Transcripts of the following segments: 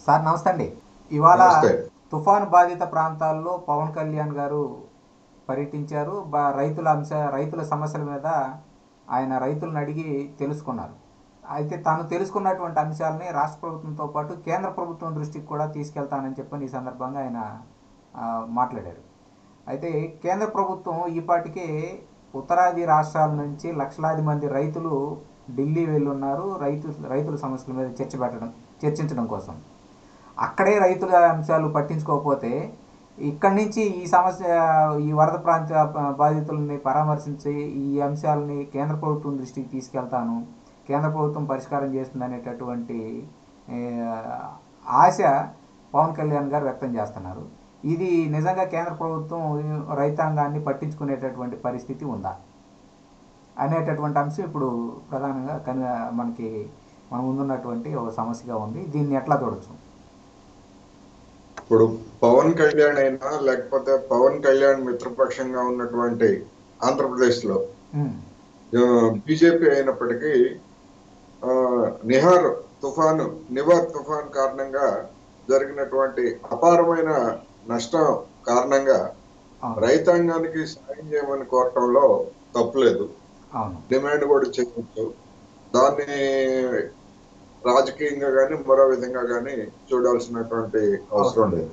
Sir నమస్తే అండి ఇవాళ నమస్తే. తుఫాను బాధిత ప్రాంతాల్లో పవన్ కళ్యాణ్ గారు పర్యటించారు బా- రైతుల అంశ రైతుల సమస్యల మీద ఆయన రైతులను అడిగి తెలుసుకున్నారు అయితే తాను తెలుసుకున్నటువంటి అంశాలని రాష్ట్ర ప్రభుత్వంతో పాటు కేంద్ర ప్రభుత్వం దృష్టికి కూడా తీసుకెళ్తానని చెప్పని ఈ సందర్భంగా ఆయన ఆ, మాట్లాడారు అయితే కేంద్ర ప్రభుత్వం ఈ పాటికే ఉత్తరాది రాష్ట్రాల నుంచి లక్షలాది మంది రైతులు ఢిల్లీ వెళ్ళున్నారు రైతు రైతుల సమస్యల మీద చర్చ పెట్టడం చర్చించడం కోసం అక్కడే రైతుల అంశాలు పట్టించుకోకపోతే ఇక్కడి నుంచి ఈ సమస్య ఈ వరద ప్రాంత బాధితులని పరామర్శించి ఈ అంశాలని కేంద్ర ప్రభుత్వం దృష్టికి తీసుకెళ్తాను కేంద్ర ప్రభుత్వం పరిష్కారం చేస్తుంది అనేటటువంటి ఏ, ఆశ పవన్ కళ్యాణ్ గారు వ్యక్తం చేస్తున్నారు ఇది నిజంగా కేంద్ర ప్రభుత్వం రైతాంగాన్ని పట్టించుకునేటటువంటి పరిస్థితి ఉందా అనేటటువంటి అంశం ఇప్పుడు ప్రధానంగా కని మనకి మన ముందున్నటువంటి ఒక సమస్యగా ఉంది దీన్ని ఎట్లా చూడొచ్చు ఇప్పుడు పవన్ కళ్యాణ్ అయినా లేకపోతే పవన్ కళ్యాణ్ మిత్రపక్షంగా ఉన్నటువంటి ఆంధ్రప్రదేశ్ లో ఉమ్, బీజేపీ అయినప్పటికీ ఆ, నిహార్ తుఫాను నివార్ తుఫాన్ కారణంగా జరిగినటువంటి అపారమైన నష్టం కారణంగా అవును రైతాంగానికి సాయం చేయమని కోరటంలో తప్పులేదు అవును డిమాండ్ కూడా చేయవచ్చు దాన్ని రాజకీయంగా కానీ మరో విధంగా కానీ చూడాల్సినటువంటి అవసరం లేదు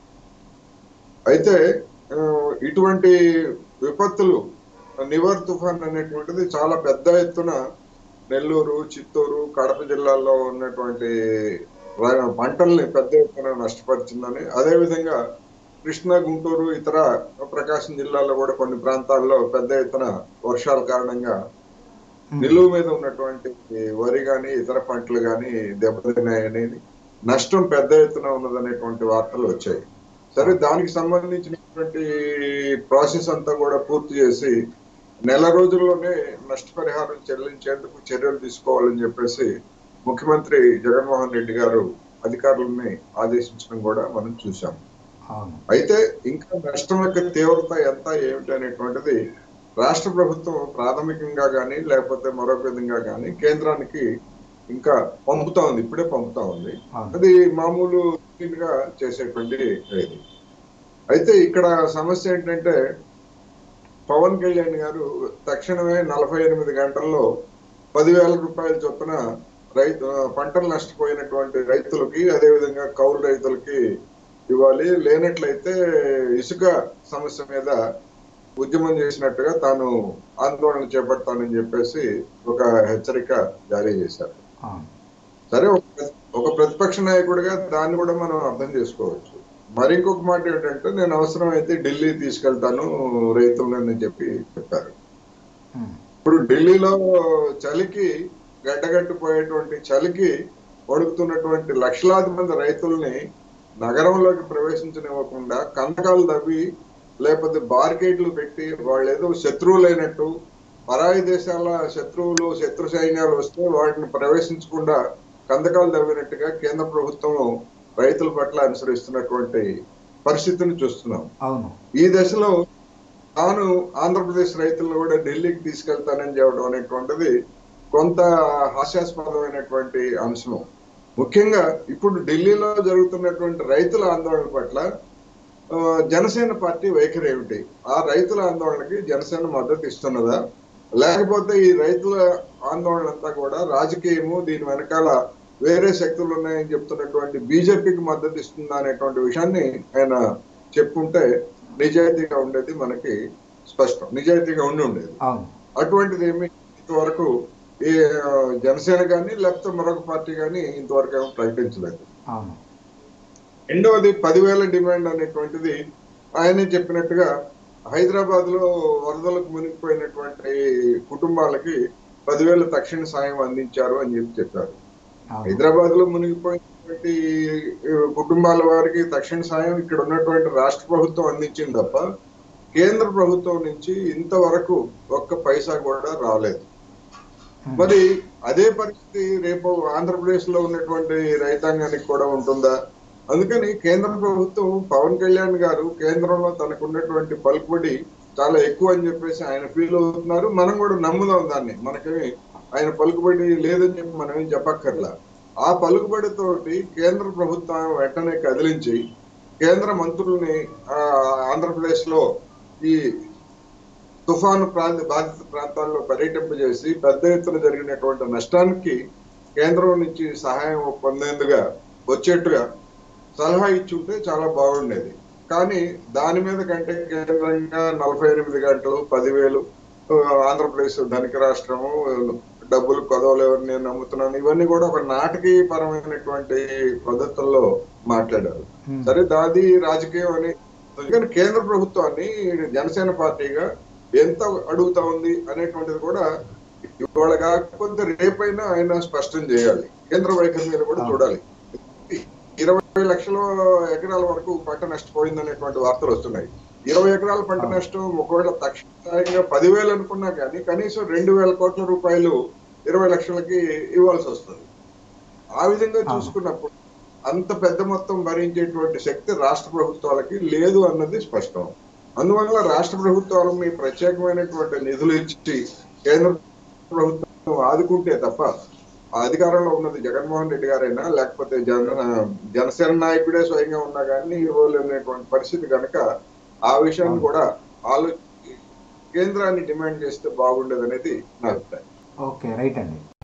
అయితే ఆ, ఇటువంటి విపత్తులు నివర్ తుఫాన్ అనేటువంటిది చాలా పెద్ద ఎత్తున నెల్లూరు చిత్తూరు కడప జిల్లాల్లో ఉన్నటువంటి ర- పంటల్ని పెద్ద ఎత్తున నష్టపరిచిందని అదేవిధంగా కృష్ణా గుంటూరు ఇతర ప్రకాశం జిల్లాలో కూడా కొన్ని ప్రాంతాల్లో పెద్ద ఎత్తున వర్షాల కారణంగా ఉమ్, నిలువ మీద ఉన్నటువంటి వరి గాని ఇతర పంటలు గాని దెబ్బతిన్నాయనేది నష్టం పెద్ద ఎత్తున ఉన్నదనేటువంటి వార్తలు వచ్చాయి సరే దానికి సంబంధించినటువంటి ప్రాసెస్ అంతా కూడా పూర్తి చేసి నెల రోజుల్లోనే నష్టపరిహారం చెల్లించేందుకు చర్యలు తీసుకోవాలని చెప్పేసి ముఖ్యమంత్రి జగన్మోహన్ రెడ్డి గారు అధికారులని ఆదేశించడం కూడా మనం చూసాం అవును అయితే ఇంకా నష్టం యొక్క తీవ్రత ఎంత ఏమిటి అనేటువంటిది రాష్ట్ర ప్రభుత్వం ప్రాథమికంగా కానీ లేకపోతే మరొక విధంగా కానీ కేంద్రానికి ఇంకా పంపుతా ఉంది ఇప్పుడే పంపుతా ఉంది అవును అది మామూలు routine గా చేసేటువంటి ఇది అయితే ఇక్కడ సమస్య ఏంటంటే పవన్ కళ్యాణ్ గారు తక్షణమే నలభై ఎనిమిది గంటల్లో పదివేల రూపాయల చొప్పున రైతు పంటలు నష్టపోయినటువంటి రైతులకి అదేవిధంగా కౌలు రైతులకి ఇవ్వాలి లేనట్లయితే ఇసుక సమస్య మీద ఉద్యమం చేసినట్టుగా తాను ఆందోళన చేపడతానని చెప్పేసి ఒక హెచ్చరిక జారీ చేశారు అవును సరే ఒక ప్ర- ఒక ప్రతిపక్ష నాయకుడిగా దాన్ని కూడా మనం అర్థం చేసుకోవచ్చు మరి ఇంకొక మాట ఏంటంటే నేను అవసరమైతే ఢిల్లీ తీసుకెళ్తాను రైతులని చెప్పి చెప్పారు ఉమ్, ఇప్పుడు ఢిల్లీలో చలికి గడ్డగట్టిపోయేటువంటి చలికి వణుకుతున్నటువంటి లక్షలాది మంది రైతుల్ని నగరంలోకి ప్రవేశించనివ్వకుండా కందకాలు తవ్వి లేకపోతే బార్గేట్లు పెట్టి వాళ్ళు ఏదో శత్రువులైనట్టు పరాయి దేశాల శత్రువులు శత్రు సైన్యాలు వస్తే వాటిని ప్రవేశించకుండా కందకాలు తవ్వినట్టుగా కేంద్ర ప్రభుత్వం రైతుల పట్ల అనుసరిస్తున్నటువంటి పరిస్థితిని చూస్తున్నాం అవును ఈ దశలో తాను ఆంధ్రప్రదేశ్ రైతులను కూడా ఢిల్లీకి తీసుకెళ్తానని చెప్పడం అనేటువంటిది కొంత హాస్యాస్పదమైనటువంటి అంశం ముఖ్యంగా ఇప్పుడు ఢిల్లీలో జరుగుతున్నటువంటి రైతుల ఆందోళన పట్ల ఆ, జనసేన పార్టీ వైఖరి ఏమిటి ఆ రైతుల ఆందోళనకి జనసేన మద్దతు ఇస్తున్నదా లేకపోతే ఈ రైతుల ఆందోళన అంతా కూడా రాజకీయము దీని వెనకాల వేరే శక్తులు ఉన్నాయని చెప్తున్నటువంటి బీజేపీకి మద్దతు ఇస్తుందా అనేటువంటి విషయాన్ని ఆయన చెప్పుంటే నిజాయితీగా ఉండేది మనకి స్పష్టం నిజాయితీగా ఉండి ఉండేది అవును అటువంటిది ఏమి ఇంతవరకు ఏ ఆ, జనసేన కానీ లేకపోతే మరొక పార్టీ కానీ ఇంతవరకు ఏమో ప్రకటించలేదు అవును రెండవది పదివేల డిమాండ్ అనేటువంటిది ఆయనే చెప్పినట్టుగా హైదరాబాద్ లో వరదలకు మునిగిపోయినటువంటి కుటుంబాలకి పదివేల తక్షణ సాయం అందించారు అని చెప్పి చెప్పారు అవును హైదరాబాద్ లో మునిగిపోయినటువంటి ఆ, కుటుంబాల వారికి తక్షణ సాయం ఇక్కడ ఉన్నటువంటి రాష్ట్ర ప్రభుత్వం అందించింది తప్ప కేంద్ర ప్రభుత్వం నుంచి ఇంతవరకు ఒక్క పైసా కూడా రాలేదు ఉమ్, మరి అదే పరిస్థితి రేపు ఆంధ్రప్రదేశ్ లో ఉన్నటువంటి రైతాంగానికి కూడా ఉంటుందా అందుకని కేంద్ర ప్రభుత్వం పవన్ కళ్యాణ్ గారు కేంద్రంలో తనకున్నటువంటి పలుకుబడి చాలా ఎక్కువ అని చెప్పేసి ఆయన ఫీల్ అవుతున్నారు మనం కూడా నమ్ముదాం దాన్ని మనకేమి ఆయన పలుకుబడి లేదని చెప్పి మనం ఏం చెప్పక్కర్లా ఆ పలుకుబడితోటి కేంద్ర ప్రభుత్వం వెంటనే కదిలించి కేంద్ర మంత్రుల్ని ఆ, ఆంధ్రప్రదేశ్ లో ఈ తుఫాను ప్రాంత బాధిత ప్రాంతాల్లో పర్యటింపజేసి పెద్ద ఎత్తున జరిగినటువంటి నష్టానికి కేంద్రం నుంచి సహాయం పొందేందుగా వచ్చేట్టుగా సలహా ఇచ్చుంటే చాలా బాగుండేది కానీ దాని మీద కంటే కేంద్రంగా నలభై ఎనిమిది గంటలు పదివేలు ఆ, ఆంధ్రప్రదేశ్ ధనిక రాష్ట్రము డబ్బులు కొదవలేవని నేను నమ్ముతున్నాను ఇవన్నీ కూడా ఒక నాటకీయపరమైనటువంటి పద్ధతుల్లో మాట్లాడారు Hmm. సరే దాది రాజకీయం అని కానీ కేంద్ర ప్రభుత్వాన్ని జనసేన పార్టీగా ఎంత అడుగుతా ఉంది అనేటువంటిది కూడా ఇవాళ కాకపోతే రేపైనా ఆయన స్పష్టం చేయాలి కేంద్ర వైఖరి మీద కూడా అవును. చూడాలి ఇరవై లక్షల ఎకరాల వరకు పంట నష్టపోయింది అనేటువంటి వార్తలు వస్తున్నాయి ఇరవై ఎకరాల పంట అవును. నష్టం ఒకవేళ తక్షణంగా పదివేలు అనుకున్నా కానీ కనీసం రెండు వేల కోట్ల రూపాయలు ఇరవై లక్షలకి ఇవ్వాల్సి వస్తుంది ఆ విధంగా అవును. చూసుకున్నప్పుడు అంత పెద్ద మొత్తం భరించేటువంటి శక్తి రాష్ట్ర ప్రభుత్వాలకి లేదు అన్నది స్పష్టం అందువల్ల రాష్ట్ర ప్రభుత్వాలు మీ ప్రత్యేకమైనటువంటి నిధులు ఇచ్చి కేంద్ర ప్రభుత్వం ఆదుకుంటే తప్ప ఆ అధికారంలో ఉన్నది జగన్మోహన్ రెడ్డి గారైనా లేకపోతే జన జనసేన నాయకుడే స్వయంగా ఉన్నా కానీ ఇవ్వలేనటువంటి పరిస్థితి కనుక ఆ విషయాన్ని అవును. కూడా ఆలోచించి కేంద్రాన్ని డిమాండ్ చేస్తే బాగుండేది అనేది నా అభిప్రాయం ఓకే రైట్ అండి